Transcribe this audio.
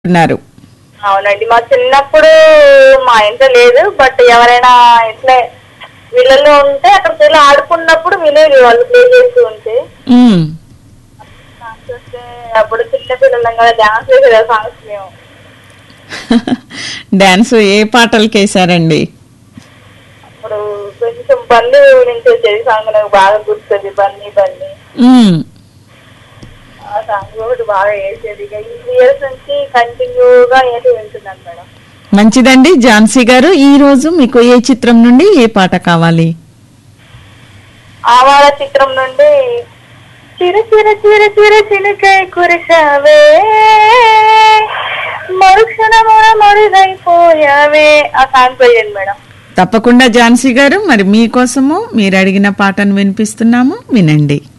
ఉన్నారు అవునండి మా చిన్నప్పుడు మా ఇంట్లో లేదు బట్ ఎవరైనా ఇట్లా వీళ్ళలో ఉంటే అక్కడికి వెళ్ళి ఆడుకున్నప్పుడు వినేది వాళ్ళు ప్లే చేస్తూ ఉంటే మ్మ్. సాంగ్స్ వస్తే అప్పుడు చిన్న పిల్లలం కదా డాన్స్ వేసేది సాంగ్స్ మేము డాన్స్ ఏ పాటలకి వేశారండి అప్పుడు కొంచెం బన్నీ నుంచి వచ్చేది సాంగ్ నాకు బాగా గుర్తుంది బన్నీ బన్నీ మ్మ్. ఆ సాంగ్ ఒకటి బాగా వేసేది ఇక ఈ ఇయర్స్ నుంచి కంటిన్యూగా వేసి వింటున్నాను మేడం మంచిదండి ఝాన్సీ గారు ఈ రోజు మీకు ఏ చిత్రం నుండి ఏ పాట కావాలి ఆవాల చిత్రం నుండి చిర చిర చిర చిర చినుకై కురిసావే మరుక్షణమున మరుగైపోయావే ఆ సాంగ్ పోయండి మేడం తప్పకుండా ఝాన్సీ గారు మరి మీకోసము మీరు అడిగిన పాటను వినిపిస్తున్నాము వినండి